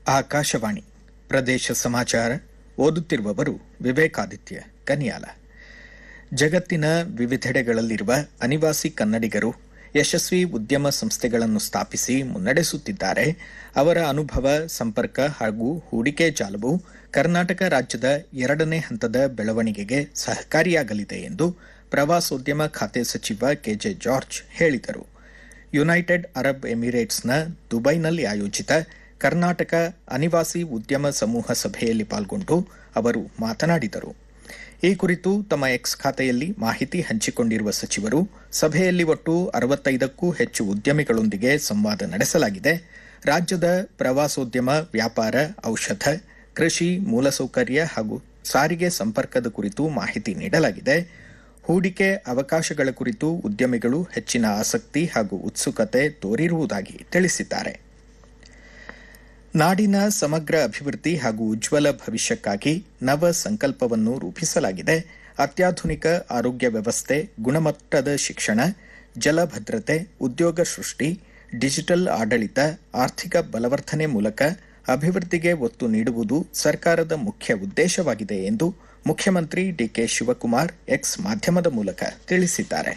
ಆಕಾಶವಾಣಿ ಪ್ರದೇಶ ಸಮಾಚಾರ ಓದುತ್ತಿರುವವರು ವಿವೇಕಾದಿತ್ಯ ಕನಿಯಾಲ ಜಗತ್ತಿನ ವಿವಿಧೆಡೆಗಳಲ್ಲಿರುವ ಅನಿವಾಸಿ ಕನ್ನಡಿಗರು ಯಶಸ್ವಿ ಉದ್ಯಮ ಸಂಸ್ಥೆಗಳನ್ನು ಸ್ಥಾಪಿಸಿ ಮುನ್ನಡೆಸುತ್ತಿದ್ದಾರೆ ಅವರ ಅನುಭವ ಸಂಪರ್ಕ ಹಾಗೂ ಹೂಡಿಕೆ ಜಾಲವು ಕರ್ನಾಟಕ ರಾಜ್ಯದ ಎರಡನೇ ಹಂತದ ಬೆಳವಣಿಗೆಗೆ ಸಹಕಾರಿಯಾಗಲಿದೆ ಎಂದು ಪ್ರವಾಸೋದ್ಯಮ ಖಾತೆ ಸಚಿವ ಕೆಜೆ ಜಾರ್ಜ್ ಹೇಳಿದರು ಯುನೈಟೆಡ್ ಅರಬ್ ಎಮಿರೇಟ್ಸ್ನ ದುಬೈನಲ್ಲಿ ಆಯೋಜಿತ ಕರ್ನಾಟಕ ಅನಿವಾಸಿ ಉದ್ಯಮ ಸಮೂಹ ಸಭೆಯಲ್ಲಿ ಪಾಲ್ಗೊಂಡು ಅವರು ಮಾತನಾಡಿದರು ಈ ಕುರಿತು ತಮ್ಮ ಎಕ್ಸ್ ಖಾತೆಯಲ್ಲಿ ಮಾಹಿತಿ ಹಂಚಿಕೊಂಡಿರುವ ಸಚಿವರು ಸಭೆಯಲ್ಲಿ ಒಟ್ಟು ಅರವತ್ತೈದಕ್ಕೂ ಹೆಚ್ಚು ಉದ್ಯಮಿಗಳೊಂದಿಗೆ ಸಂವಾದ ನಡೆಸಲಾಗಿದೆ ರಾಜ್ಯದ ಪ್ರವಾಸೋದ್ಯಮ ವ್ಯಾಪಾರ ಔಷಧ ಕೃಷಿ ಮೂಲಸೌಕರ್ಯ ಹಾಗೂ ಸಾರಿಗೆ ಸಂಪರ್ಕದ ಕುರಿತು ಮಾಹಿತಿ ನೀಡಲಾಗಿದೆ ಹೂಡಿಕೆ ಅವಕಾಶಗಳ ಕುರಿತು ಉದ್ಯಮಿಗಳು ಹೆಚ್ಚಿನ ಆಸಕ್ತಿ ಹಾಗೂ ಉತ್ಸುಕತೆ ತೋರಿರುವುದಾಗಿ ತಿಳಿಸಿದ್ದಾರೆ ನಾಡಿನ ಸಮಗ್ರ ಅಭಿವೃದ್ಧಿ ಹಾಗೂ ಉಜ್ವಲ ಭವಿಷ್ಯಕ್ಕಾಗಿ ನವ ಸಂಕಲ್ಪವನ್ನು ರೂಪಿಸಲಾಗಿದೆ ಅತ್ಯಾಧುನಿಕ ಆರೋಗ್ಯ ವ್ಯವಸ್ಥೆ ಗುಣಮಟ್ಟದ ಶಿಕ್ಷಣ ಜಲಭದ್ರತೆ ಉದ್ಯೋಗ ಸೃಷ್ಟಿ ಡಿಜಿಟಲ್ ಆಡಳಿತ ಆರ್ಥಿಕ ಬಲವರ್ಧನೆ ಮೂಲಕ ಅಭಿವೃದ್ಧಿಗೆ ಒತ್ತು ನೀಡುವುದು ಸರ್ಕಾರದ ಮುಖ್ಯ ಉದ್ದೇಶವಾಗಿದೆ ಎಂದು ಮುಖ್ಯಮಂತ್ರಿ ಡಿಕೆ ಶಿವಕುಮಾರ್ ಎಕ್ಸ್ ಮಾಧ್ಯಮದ ಮೂಲಕ ತಿಳಿಸಿದ್ದಾರೆ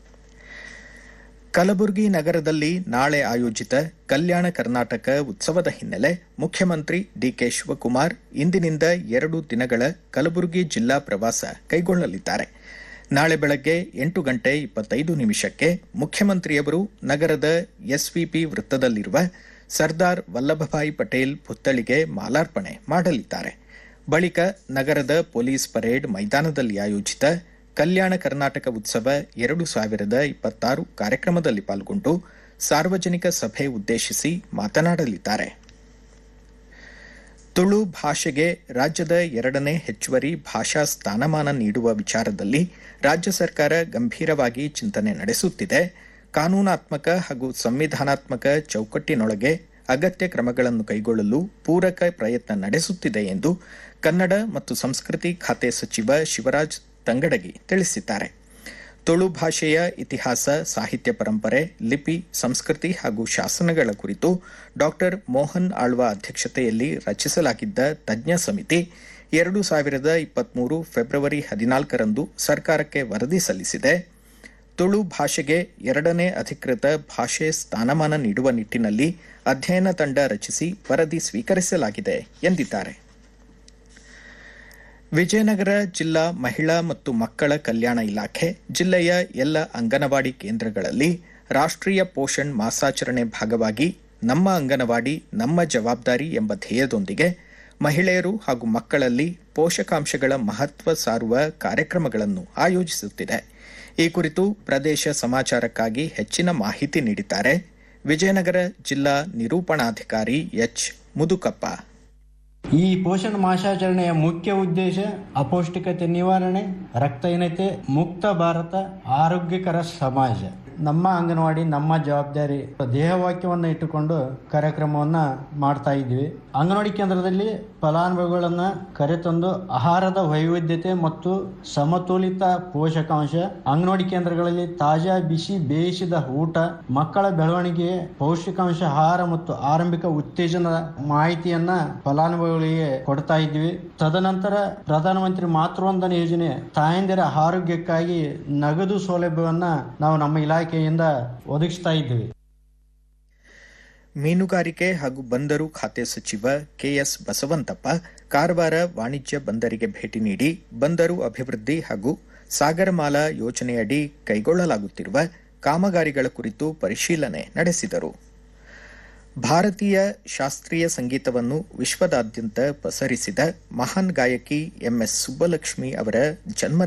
ಕಲಬುರಗಿ ನಗರದಲ್ಲಿ ನಾಳೆ ಆಯೋಜಿತ ಕಲ್ಯಾಣ ಕರ್ನಾಟಕ ಉತ್ಸವದ ಹಿನ್ನೆಲೆ ಮುಖ್ಯಮಂತ್ರಿ ಡಿಕೆ ಶಿವಕುಮಾರ್ ಇಂದಿನಿಂದ ಎರಡು ದಿನಗಳ ಕಲಬುರಗಿ ಜಿಲ್ಲಾ ಪ್ರವಾಸ ಕೈಗೊಳ್ಳಲಿದ್ದಾರೆ ನಾಳೆ ಬೆಳಗ್ಗೆ ಎಂಟು ಗಂಟೆ ಇಪ್ಪತ್ತೈದು ನಿಮಿಷಕ್ಕೆ ಮುಖ್ಯಮಂತ್ರಿಯವರು ನಗರದ ಎಸ್ವಿಪಿ ವೃತ್ತದಲ್ಲಿರುವ ಸರ್ದಾರ್ ವಲ್ಲಭಭಾಯಿ ಪಟೇಲ್ ಪುತ್ಥಳಿಗೆ ಮಾಲಾರ್ಪಣೆ ಮಾಡಲಿದ್ದಾರೆ ಬಳಿಕ ನಗರದ ಪೊಲೀಸ್ ಪರೇಡ್ ಮೈದಾನದಲ್ಲಿ ಆಯೋಜಿತ ಕಲ್ಯಾಣ ಕರ್ನಾಟಕ ಉತ್ಸವ ಎರಡು ಸಾವಿರದ ಇಪ್ಪತ್ತಾರು ಕಾರ್ಯಕ್ರಮದಲ್ಲಿ ಪಾಲ್ಗೊಂಡು ಸಾರ್ವಜನಿಕ ಸಭೆ ಉದ್ದೇಶಿಸಿ ಮಾತನಾಡಲಿದ್ದಾರೆ ತುಳು ಭಾಷೆಗೆ ರಾಜ್ಯದ ಎರಡನೇ ಹೆಚ್ಚುವರಿ ಭಾಷಾ ಸ್ಥಾನಮಾನ ನೀಡುವ ವಿಚಾರದಲ್ಲಿ ರಾಜ್ಯ ಸರ್ಕಾರ ಗಂಭೀರವಾಗಿ ಚಿಂತನೆ ನಡೆಸುತ್ತಿದೆ ಕಾನೂನಾತ್ಮಕ ಹಾಗೂ ಸಂವಿಧಾನಾತ್ಮಕ ಚೌಕಟ್ಟಿನೊಳಗೆ ಅಗತ್ಯ ಕ್ರಮಗಳನ್ನು ಕೈಗೊಳ್ಳಲು ಪೂರಕ ಪ್ರಯತ್ನ ನಡೆಸುತ್ತಿದೆ ಎಂದು ಕನ್ನಡ ಮತ್ತು ಸಂಸ್ಕೃತಿ ಖಾತೆ ಸಚಿವ ಶಿವರಾಜ್ ತಂಗಡಗಿ ತಿಳಿಸಿದ್ದಾರೆ ತುಳು ಭಾಷೆಯ ಇತಿಹಾಸ ಸಾಹಿತ್ಯ ಪರಂಪರೆ ಲಿಪಿ ಸಂಸ್ಕೃತಿ ಹಾಗೂ ಶಾಸನಗಳ ಕುರಿತು ಡಾಕ್ಟರ್ ಮೋಹನ್ ಆಳ್ವ ಅಧ್ಯಕ್ಷತೆಯಲ್ಲಿ ರಚಿಸಲಾಗಿದ್ದ ತಜ್ಞ ಸಮಿತಿ ಎರಡು ಸಾವಿರದ ಇಪ್ಪತ್ಮೂರು ಫೆಬ್ರವರಿ ಹದಿನಾಲ್ಕರಂದು ಸರ್ಕಾರಕ್ಕೆ ವರದಿ ಸಲ್ಲಿಸಿದೆ ತುಳು ಭಾಷೆಗೆ ಎರಡನೇ ಅಧಿಕೃತ ಭಾಷೆ ಸ್ಥಾನಮಾನ ನೀಡುವ ನಿಟ್ಟಿನಲ್ಲಿ ಅಧ್ಯಯನ ತಂಡ ರಚಿಸಿ ವರದಿ ಸ್ವೀಕರಿಸಲಾಗಿದೆ ಎಂದಿದ್ದಾರೆ ವಿಜಯನಗರ ಜಿಲ್ಲಾ ಮಹಿಳಾ ಮತ್ತು ಮಕ್ಕಳ ಕಲ್ಯಾಣ ಇಲಾಖೆ ಜಿಲ್ಲೆಯ ಎಲ್ಲ ಅಂಗನವಾಡಿ ಕೇಂದ್ರಗಳಲ್ಲಿ ರಾಷ್ಟ್ರೀಯ ಪೋಷಣ್ ಮಾಸಾಚರಣೆ ಭಾಗವಾಗಿ ನಮ್ಮ ಅಂಗನವಾಡಿ ನಮ್ಮ ಜವಾಬ್ದಾರಿ ಎಂಬ ಧ್ಯೇಯದೊಂದಿಗೆ ಮಹಿಳೆಯರು ಹಾಗೂ ಮಕ್ಕಳಲ್ಲಿ ಪೋಷಕಾಂಶಗಳ ಮಹತ್ವ ಸಾರುವ ಕಾರ್ಯಕ್ರಮಗಳನ್ನು ಆಯೋಜಿಸುತ್ತಿದೆ ಈ ಕುರಿತು ಪ್ರದೇಶ ಸಮಾಚಾರಕ್ಕಾಗಿ ಹೆಚ್ಚಿನ ಮಾಹಿತಿ ನೀಡಿದ್ದಾರೆ ವಿಜಯನಗರ ಜಿಲ್ಲಾ ನಿರೂಪಣಾಧಿಕಾರಿ ಎಚ್ ಮುದುಕಪ್ಪ ಈ ಪೋಷಣ ಮಾಸಾಚರಣೆಯ ಮುಖ್ಯ ಉದ್ದೇಶ ಅಪೌಷ್ಟಿಕತೆ ನಿವಾರಣೆ ರಕ್ತಹೀನತೆ ಮುಕ್ತ ಭಾರತ ಆರೋಗ್ಯಕರ ಸಮಾಜ ನಮ್ಮ ಅಂಗನವಾಡಿ ನಮ್ಮ ಜವಾಬ್ದಾರಿ ದೇಹವಾಕ್ಯವನ್ನು ಇಟ್ಟುಕೊಂಡು ಕಾರ್ಯಕ್ರಮವನ್ನ ಮಾಡ್ತಾ ಇದ್ವಿ ಅಂಗನವಾಡಿ ಕೇಂದ್ರದಲ್ಲಿ ಫಲಾನುಭವಿಗಳನ್ನ ಕರೆತಂದು ಆಹಾರದ ವೈವಿಧ್ಯತೆ ಮತ್ತು ಸಮತೋಲಿತ ಪೋಷಕಾಂಶ ಅಂಗನವಾಡಿ ಕೇಂದ್ರಗಳಲ್ಲಿ ತಾಜಾ ಬಿಸಿ ಬೇಯಿಸಿದ ಊಟ ಮಕ್ಕಳ ಬೆಳವಣಿಗೆ ಪೌಷ್ಟಿಕಾಂಶ ಆಹಾರ ಮತ್ತು ಆರಂಭಿಕ ಉತ್ತೇಜನದ ಮಾಹಿತಿಯನ್ನ ಫಲಾನುಭವಿಗಳಿಗೆ ಕೊಡ್ತಾ ಇದ್ವಿ ತದನಂತರ ಪ್ರಧಾನಮಂತ್ರಿ ಮಾತೃವಂದನ ಯೋಜನೆ ತಾಯಂದಿರ ಆರೋಗ್ಯಕ್ಕಾಗಿ ನಗದು ಸೌಲಭ್ಯವನ್ನ ನಾವು ನಮ್ಮ ಇಲಾಖೆಯಿಂದ ಒದಗಿಸ್ತಾ ಇದ್ದೀವಿ ಮೀನುಗಾರಿಕೆ ಹಾಗೂ ಬಂದರು ಖಾತೆ ಸಚಿವ ಕೆಎಸ್ ಬಸವಂತಪ್ಪ ಕಾರವಾರ ವಾಣಿಜ್ಯ ಬಂದರಿಗೆ ಭೇಟಿ ನೀಡಿ ಬಂದರು ಅಭಿವೃದ್ಧಿ ಹಾಗೂ ಸಾಗರಮಾಲಾ ಯೋಜನೆಯಡಿ ಕೈಗೊಳ್ಳಲಾಗುತ್ತಿರುವ ಕಾಮಗಾರಿಗಳ ಕುರಿತು ಪರಿಶೀಲನೆ ನಡೆಸಿದರು ಭಾರತೀಯ ಶಾಸ್ತ್ರೀಯ ಸಂಗೀತವನ್ನು ವಿಶ್ವದಾದ್ಯಂತ ಪಸರಿಸಿದ ಮಹಾನ್ ಗಾಯಕಿ ಎಂಎಸ್ ಸುಬ್ಬಲಕ್ಷ್ಮಿ ಅವರ ಜನ್ಮ